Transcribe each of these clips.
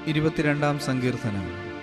ഇരുപത്തിരണ്ടാം സങ്കീർത്തനം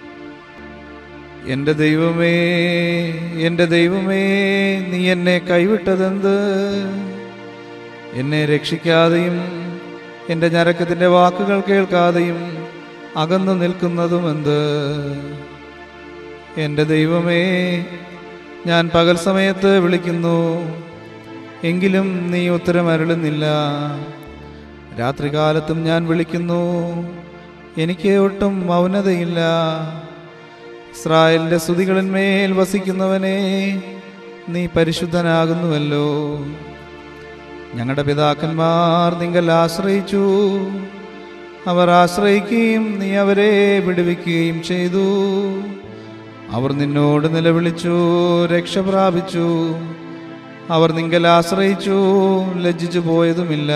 എൻ്റെ ദൈവമേ എൻ്റെ ദൈവമേ നീ എന്നെ കൈവിട്ടതെന്ത് എന്നെ രക്ഷിക്കാതെയും എൻ്റെ ഞരക്കത്തിൻ്റെ വാക്കുകൾ കേൾക്കാതെയും അകന്നു നിൽക്കുന്നതുമെന്ത് എൻ്റെ ദൈവമേ ഞാൻ പകൽ സമയത്ത് വിളിക്കുന്നു എങ്കിലും നീ ഉത്തരമരുളുന്നില്ല രാത്രികാലത്തും ഞാൻ വിളിക്കുന്നു എനിക്ക് ഒട്ടും മൗനതയില്ല ഇസ്രായേലിന്റെ സ്തുതികളിന്മേൽ വസിക്കുന്നവനെ നീ പരിശുദ്ധനാകുന്നുവല്ലോ ഞങ്ങളുടെ പിതാക്കന്മാർ നിങ്ങൾ ആശ്രയിച്ചു അവർ ആശ്രയിക്കുകയും നീ അവരെ വിടുവിക്കുകയും ചെയ്തു അവർ നിന്നോട് നിലവിളിച്ചു രക്ഷ പ്രാപിച്ചു അവർ നിങ്ങൾ ആശ്രയിച്ചു ലജ്ജിച്ചു പോയതുമില്ല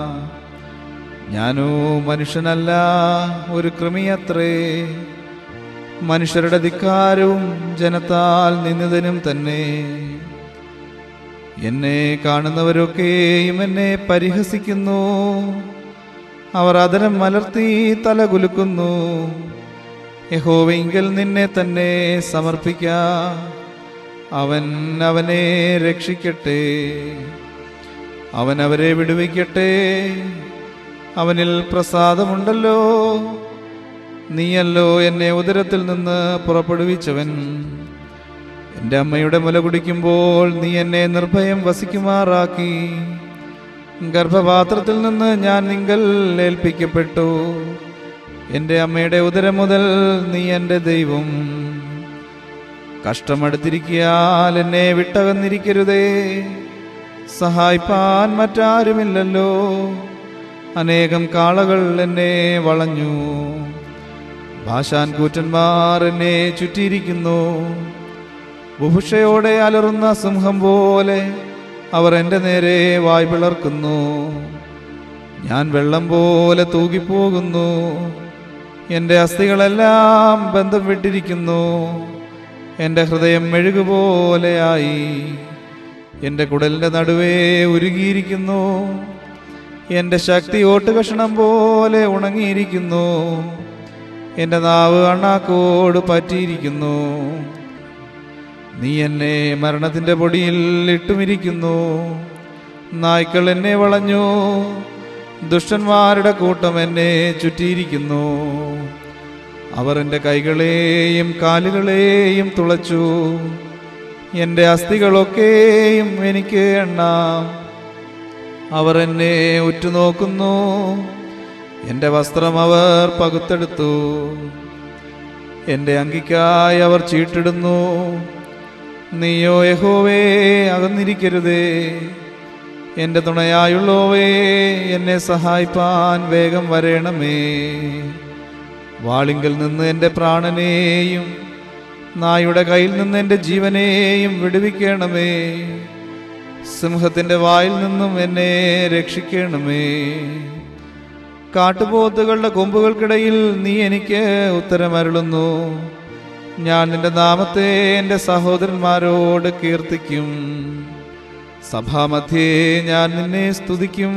ഞാനോ മനുഷ്യനല്ല ഒരു കൃമിയത്രേ മനുഷ്യരുടെ ധിക്കാരവും ജനത്താൽ നിന്നതിനും തന്നെ എന്നെ കാണുന്നവരൊക്കെയും എന്നെ പരിഹസിക്കുന്നു അവർ അതരം മലർത്തി തല കുലുക്കുന്നു യഹോവെങ്കിൽ നിന്നെ തന്നെ സമർപ്പിക്ക അവൻ അവനെ രക്ഷിക്കട്ടെ അവൻ അവരെ വിടുവിക്കട്ടെ അവനിൽ പ്രസാദമുണ്ടല്ലോ നീയല്ലോ എന്നെ ഉദരത്തിൽ നിന്ന് പുറപ്പെടുവിച്ചവൻ എൻ്റെ അമ്മയുടെ മുല കുടിക്കുമ്പോൾ നീ എന്നെ നിർഭയം വസിക്കുമാറാക്കി ഗർഭപാത്രത്തിൽ നിന്ന് ഞാൻ നിങ്ങൾ ഏൽപ്പിക്കപ്പെട്ടു എൻ്റെ അമ്മയുടെ ഉദരം മുതൽ നീ എൻ്റെ ദൈവം കഷ്ടമടുത്തിരിക്കിയാൽ എന്നെ വിട്ടകന്നിരിക്കരുതേ സഹായിപ്പാൻ മറ്റാരുമില്ലല്ലോ അനേകം കാളകൾ എന്നെ വളഞ്ഞു ഭാഷാൻ കൂറ്റന്മാർ എന്നെ ചുറ്റിയിരിക്കുന്നു ബുഭുഷയോടെ അലറുന്ന സിംഹം പോലെ അവർ എൻ്റെ നേരെ വായ് പിളർക്കുന്നു ഞാൻ വെള്ളം പോലെ തൂകിപ്പോകുന്നു എൻ്റെ അസ്ഥികളെല്ലാം ബന്ധം വിട്ടിരിക്കുന്നു എൻ്റെ ഹൃദയം മെഴുകുപോലെയായി എൻ്റെ കുടലിൻ്റെ നടുവേ ഉരുകിയിരിക്കുന്നു എൻ്റെ ശക്തി ഓട്ടുകഷണം പോലെ ഉണങ്ങിയിരിക്കുന്നു എൻ്റെ നാവ് അണ്ണാക്കോട് പറ്റിയിരിക്കുന്നു നീ എന്നെ മരണത്തിൻ്റെ പൊടിയിൽ ഇട്ടുമിരിക്കുന്നു നായ്ക്കൾ എന്നെ വളഞ്ഞു ദുഷ്ടന്മാരുടെ കൂട്ടം എന്നെ ചുറ്റിയിരിക്കുന്നു അവർ എൻ്റെ കൈകളെയും കാലുകളെയും തുളച്ചു എൻ്റെ അസ്ഥികളൊക്കെയും എനിക്ക് എണ്ണാം അവർ എന്നെ ഉറ്റുനോക്കുന്നു എൻ്റെ വസ്ത്രം അവർ പകുത്തെടുത്തു എൻ്റെ അങ്കിക്കായി അവർ ചീട്ടിടുന്നു നീയോ യഹോവേ അകന്നിരിക്കരുതേ എൻ്റെ തുണയായുള്ളോവേ എന്നെ സഹായിപ്പാൻ വേഗം വരേണമേ വാളിങ്കൽ നിന്ന് എൻ്റെ പ്രാണനെയും നായുടെ കയ്യിൽ നിന്ന് എൻ്റെ ജീവനെയും വിടുവിക്കണമേ സിംഹത്തിൻ്റെ വായിൽ നിന്നും എന്നെ രക്ഷിക്കണമേ കാട്ടുപോത്തുകളുടെ കൊമ്പുകൾക്കിടയിൽ നീ എനിക്ക് ഉത്തരമരുളുന്നു ഞാൻ നിന്റെ നാമത്തെ എൻ്റെ സഹോദരന്മാരോട് കീർത്തിക്കും സഭാമധ്യേ ഞാൻ നിന്നെ സ്തുതിക്കും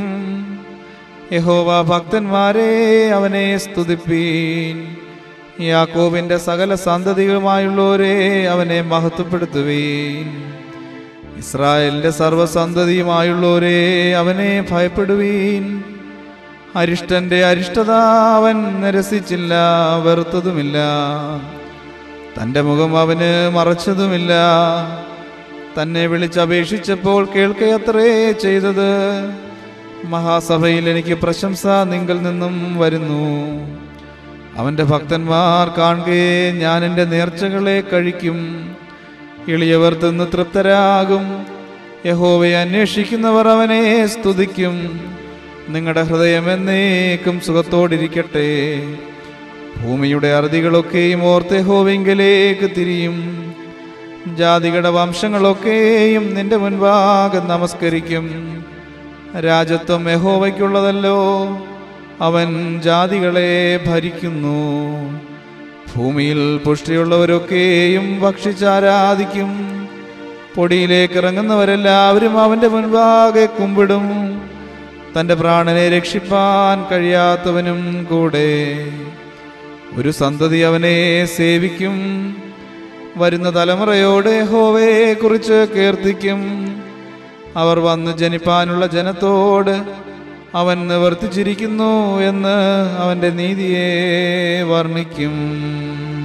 യഹോവ ഭക്തന്മാരെ അവനെ സ്തുതിപ്പീൻ യാക്കോബിന്റെ സകല സന്തതികളുമായുള്ളവരെ അവനെ മഹത്വപ്പെടുത്തുവീൻ ഇസ്രായേലിന്റെ സർവസന്തതിയുമായുള്ളവരെ അവനെ ഭയപ്പെടുവീൻ അരിഷ്ടന്റെ അരിഷ്ടത അവൻ നിരസിച്ചില്ല വെറുത്തതുമില്ല തന്റെ മുഖം അവന് മറച്ചതുമില്ല തന്നെ വിളിച്ചപേക്ഷിച്ചപ്പോൾ കേൾക്കയത്രേ ചെയ്തത് മഹാസഭയിൽ എനിക്ക് പ്രശംസ നിങ്കിൽ നിന്നും വരുന്നു അവന്റെ ഭക്തന്മാർ കാണുകയെ ഞാൻ എൻ്റെ നേർച്ചകളെ കഴിക്കും എളിയവർ തിന്ന് തൃപ്തരാകും യഹോവയെ അന്വേഷിക്കുന്നവർ അവനെ സ്തുതിക്കും നിങ്ങളുടെ ഹൃദയം എന്നേക്കും സുഖത്തോടിരിക്കട്ടെ ഭൂമിയുടെ അറുതികളൊക്കെയും ഓർത്ത് യഹോവെങ്കിലേക്ക് തിരിയും ജാതികളുടെ വംശങ്ങളൊക്കെയും നിന്റെ മുൻപാകെ നമസ്കരിക്കും രാജത്വം യഹോവയ്ക്കുള്ളതല്ലോ അവൻ ജാതികളെ ഭരിക്കുന്നു ഭൂമിയിൽ പുഷ്ടിയുള്ളവരൊക്കെയും ഭക്ഷിച്ചാരാധിക്കും പൊടിയിലേക്ക് ഇറങ്ങുന്നവരെല്ലാവരും അവന്റെ മുൻപാകെ കുമ്പിടും തന്റെ പ്രാണനെ രക്ഷിപ്പാൻ കഴിയാത്തവനും കൂടെ ഒരു സന്തതി അവനെ സേവിക്കും വരുന്ന തലമുറയോട് ഹോവയെ കുറിച്ച് കീർത്തിക്കും അവർ വന്ന് ജനിപ്പാനുള്ള ജനത്തോട് അവൻ നിവർത്തിച്ചിരിക്കുന്നു എന്ന് അവന്റെ നീതിയെ വർണ്ണിക്കും